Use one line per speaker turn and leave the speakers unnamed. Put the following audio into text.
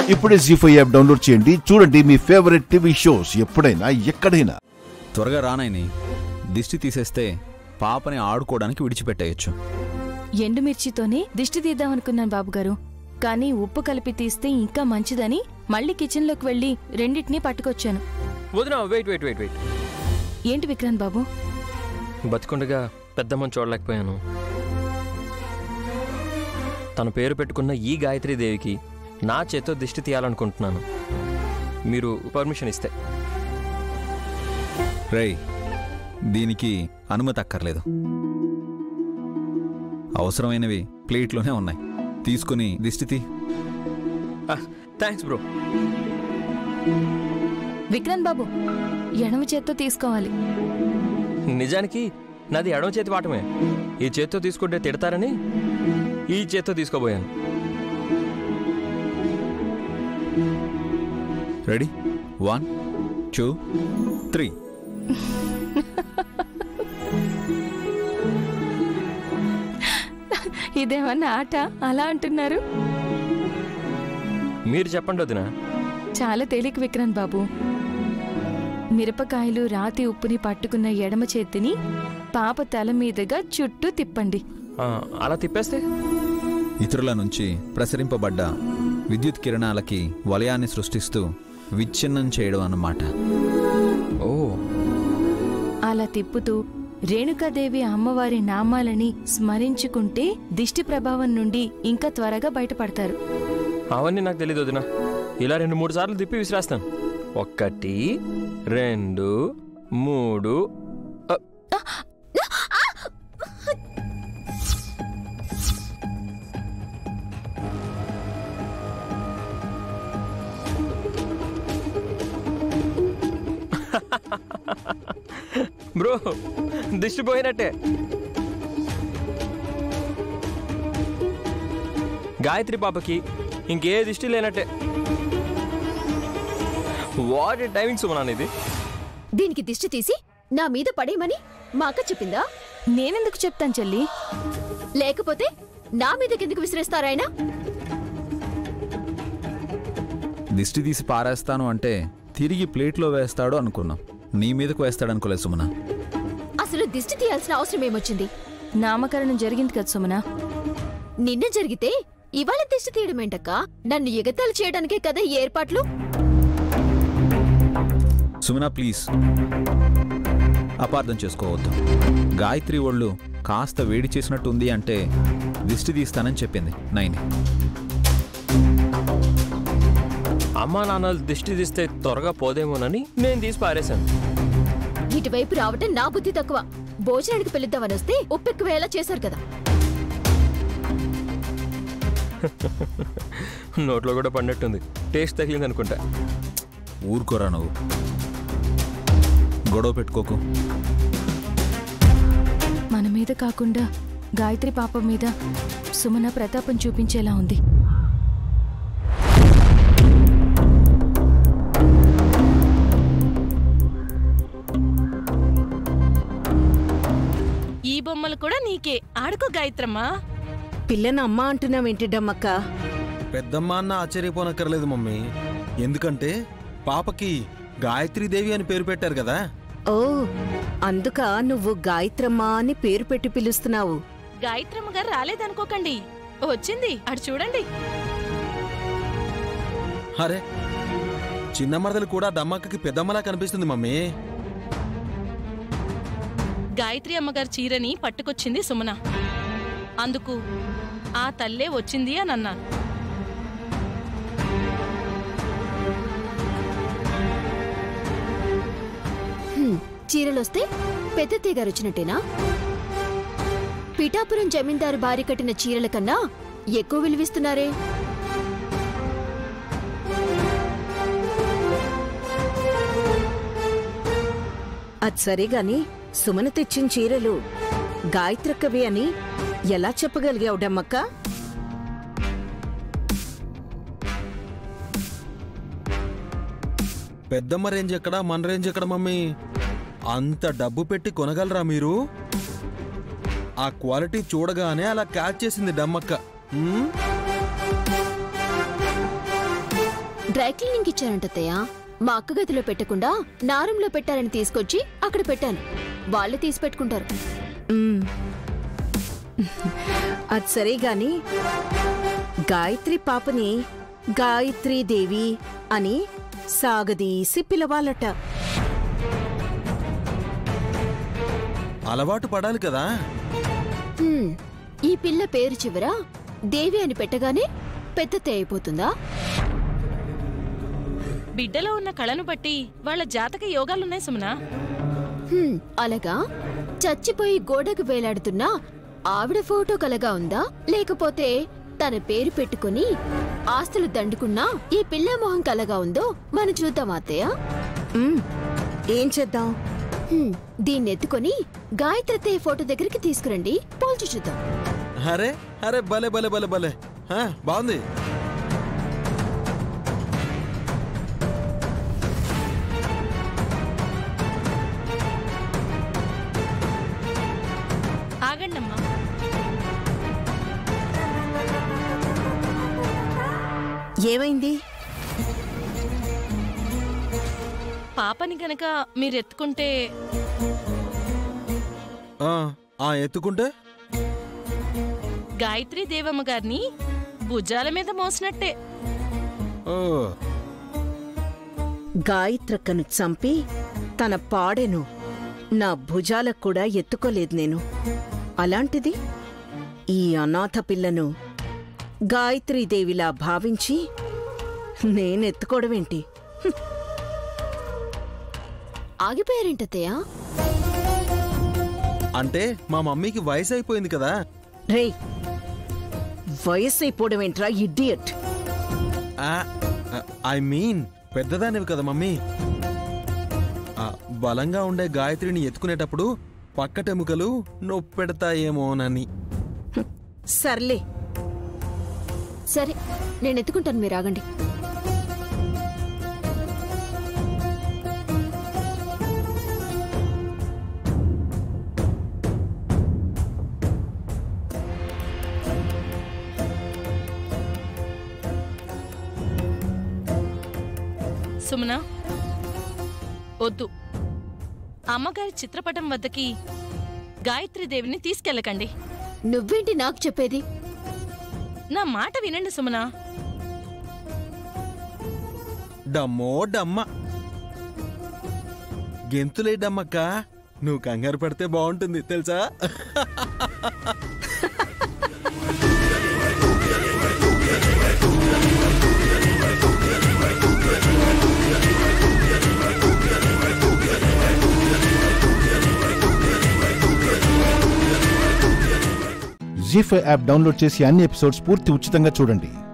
ఇప్పుడే G five app download చేయండి చూడండి మీ ఫేవరెట్ టీవీ షోస్ ఎప్పుడైనా ఎక్కడైనా
త్వరగా రానాయని దిష్టి తీసేస్తే పాపని ఆడుకోవడానికి విడిచిపెట్టేయచ్చు
ఎండుమిర్చితోనే దిష్టి తీద్దామనుకున్నాను బాబుగారు కానీ ఉప్పు కలిపి తీస్తే ఇంకా మంచిదని మళ్ళీ కిచెన్లోకి వెళ్ళి రెండింటినీ పట్టుకొచ్చాను
వదిన వెయిట్ వెయిట్ వెయిట్ వెయిట్
ఏంటి విక్రాంత్ బాబు
బతికుండగా పెద్దమ్మని చూడలేకపోయాను తన పేరు పెట్టుకున్న ఈ గాయత్రీదేవికి నా చేత్తో దిష్టి తీయాలనుకుంటున్నాను మీరు పర్మిషన్ ఇస్తే
రేయ్ దీనికి అనుమతి అక్కర్లేదు అవసరమైనవి ప్లేట్లోనే ఉన్నాయి తీసుకుని దిష్టి తీ
థ్యాంక్స్ బ్రో
విక్రాంత్ బాబు ఎడమ చేత్తో తీసుకోవాలి
నిజానికి నాది ఎడమ చేతి వాటమే ఈ చేత్తో తీసుకుంటే తిడతారని ఈ చేత్తో తీసుకోబోయాను
రెడీ వన్ టూ త్రీ
ఇదేమన్నా ఆట అలా అంటున్నారు
మీరు చెప్పండి వదిన
చాలా తేలిక విక్రాంత్ బాబు మిరపకాయలు రాతి ఉప్పుని పట్టుకున్న ఎడమ చేతిని పాప తల మీదుగా చుట్టూ తిప్పండి
ఆ, అలా తిప్పేస్తే
ఇతరుల నుంచి ప్రసరింపబడ్డ విద్యుత్ కిరణాలకి వలయాన్ని సృష్టిస్తూ విచ్ఛిన్నం చేయడం అన్నమాట
ఓ
అలా తిప్పుతూ రేణుకాదేవి అమ్మవారి నామాలని స్మరించుకుంటే దిష్టి ప్రభావం నుండి ఇంకా త్వరగా బయటపడతారు
అవన్నీ నాకు తెలియదు వదిన ఇలా రెండు మూడు సార్లు తిప్పి విసిరేస్తాను ఒకటి రెండు మూడు అ, బ్రో దిష్టి పోయినట్టే గాయత్రి పాపకి ఇంకే దిష్టి లేనట్టే వాట్ టైమింగ్ సుమనా ఇది
దీనికి దిష్టి తీసి నా మీద పడేయమని మా అక్క చెప్పిందా
నేనెందుకు చెప్తాను చెల్లి
లేకపోతే నా మీద కిందకు విసిరేస్తారాయన
దిష్టి తీసి పారేస్తాను అంటే తిరిగి ప్లేట్లో వేస్తాడు అనుకున్నాం నీ మీదకు వేస్తాడనుకోలేదు సుమన
అసలు దిష్టి తీయాల్సిన అవసరం ఏమొచ్చింది
నామకరణం జరిగింది కదా సుమనా
నిన్న జరిగితే ఇవాళ దిష్టి తీయడం ఏంటక్క నన్ను ఎగతాళి చేయడానికే కదా ఈ ఏర్పాట్లు
సుమన ప్లీజ్ అపార్థం చేసుకోవద్దు గాయత్రి ఒళ్ళు కాస్త వేడి చేసినట్టు ఉంది అంటే దిష్టి తీస్తానని చెప్పింది నైని
అమ్మా నాన్నలు దిష్టి తీస్తే త్వరగా పోదేమోనని నేను తీసి పారేశాను
ఇటువైపు రావటం నా బుద్ధి తక్కువ భోజనానికి పిలుద్దామని వస్తే ఉప్పెక్కువేలా చేశారు కదా
నోట్లో కూడా పడినట్టుంది టేస్ట్ తగిలింది అనుకుంటా
ఊరుకోరా నువ్వు గొడవ పెట్టుకోకు
మన మీద కాకుండా గాయత్రి పాప మీద సుమన ప్రతాపం చూపించేలా ఉంది
ఈ బొమ్మలు కూడా నీకే ఆడుకో గాయత్రమ్మా
పిల్లని అమ్మ అంటున్నావేంటి డమ్మక్క
పెద్దమ్మ అన్న ఆశ్చర్యపోనక్కర్లేదు మమ్మీ ఎందుకంటే పాపకి గాయత్రీదేవి అని పేరు పెట్టారు కదా
ఓ అందుక నువ్వు గాయత్రమ్మ అని పేరు పెట్టి పిలుస్తున్నావు
గాయత్రమ్మ గారు రాలేదనుకోకండి వచ్చింది అటు చూడండి
అరే చిన్న మరదలు కూడా దమ్మక్కకి పెద్దమ్మలా కనిపిస్తుంది మమ్మీ
గాయత్రి అమ్మగారి చీరని పట్టుకొచ్చింది సుమన అందుకు ఆ తల్లే వచ్చింది అని అన్నాను
హ్మ్, చీరలొస్తే పెద్ద తీగారు వచ్చినట్టేనా పిఠాపురం జమీందారు భార్య కట్టిన చీరల కన్నా ఎక్కువ విలువిస్తున్నారే
అది సరే గాని సుమన తెచ్చిన చీరలు గాయత్రక్కవి అని ఎలా చెప్పగలిగావు డమ్మక్క
పెద్దమ్మ రేంజ్ ఎక్కడ మన రేంజ్ ఎక్కడ మమ్మీ అంత డబ్బు పెట్టి కొనగలరా మీరు ఆ క్వాలిటీ చూడగానే అలా క్యాచ్ చేసింది డమ్మక్క హ్మ్?
డ్రై క్లీనింగ్ ఇచ్చారంట అత్తయ్య మా అక్క గదిలో పెట్టకుండా నారంలో పెట్టారని తీసుకొచ్చి అక్కడ పెట్టాను వాళ్ళే తీసి పెట్టుకుంటారు
మ్మ్. అది సరే గాని గాయత్రి పాపని గాయత్రీ దేవి అని సాగదీసి పిలవాలట
అలవాటు పడాలి కదా
హ్మ్, ఈ పిల్ల పేరు చివర దేవి అని పెట్టగానే పెద్దతే అయిపోతుందా
బిడ్డలో ఉన్న కళను బట్టి వాళ్ళ జాతక యోగాలున్నాయి సుమనా
హ్మ్, అలాగా చచ్చిపోయి గోడకు వేలాడుతున్న ఆవిడ ఫోటో కలగా ఉందా లేకపోతే తన పేరు పెట్టుకుని ఆస్తులు దండుకున్నా ఈ పిల్ల మొహం కలగా ఉందో మనం చూద్దాం అత్తయ్య
మ్మ్. ఏం చేద్దాం
హ్మ్, దీన్ని ఎత్తుకొని గాయత్రత్తయ్య ఫోటో దగ్గరికి తీసుకురండి పోల్చి చూద్దాం
అరే అరే భలే భలే భలే భలే హా, బాగుంది
ఆగండమ్మా
ఏమైంది
పాపని గనక మీరెత్తుకుంటే
ఆ, ఆ ఎత్తుకుంటే
గాయత్రి దేవమ్మ గారిని భుజాల మీద మోసినట్టే
ఓ
గాయత్రక్కను చంపి తన పాడెను నా భుజాలకు కూడా ఎత్తుకోలేదు నేను అలాంటిది ఈ అనాథ పిల్లను గాయత్రీదేవిలా భావించి నేనెత్తుకోవడమేంటి
ఆగిపోయారేంటత్తయ్య
అంటే మా మమ్మీకి వయసు అయిపోయింది కదా
రేయ్ వయస్సైపోవడమేంట్రా ఇడ్డియట్
ఐ మీన్ పెద్దదానివి కదా మమ్మీ ఆ, బలంగా ఉండే గాయత్రిని ఎత్తుకునేటప్పుడు పక్కటెముకలు నొప్పెడతాయేమోనని
సర్లే
సరే నేను ఎత్తుకుంటాను మీరు ఆగండి
సుమనా వద్దు అమ్మగారి చిత్రపటం వద్దకి గాయత్రి దేవిని తీసుకెళ్ళకండి
నువ్వేంటి నాకు చెప్పేది
నా మాట వినండి సుమనా
డమ్మో డమ్మ గెంతులే డమ్మక్క నువ్వు కంగారు పడితే బాగుంటుంది తెలుసా
జీ ఫైవ్ యాప్ డౌన్లోడ్ చేసి అన్ని ఎపిసోడ్స్ పూర్తి ఉచితంగా చూడండి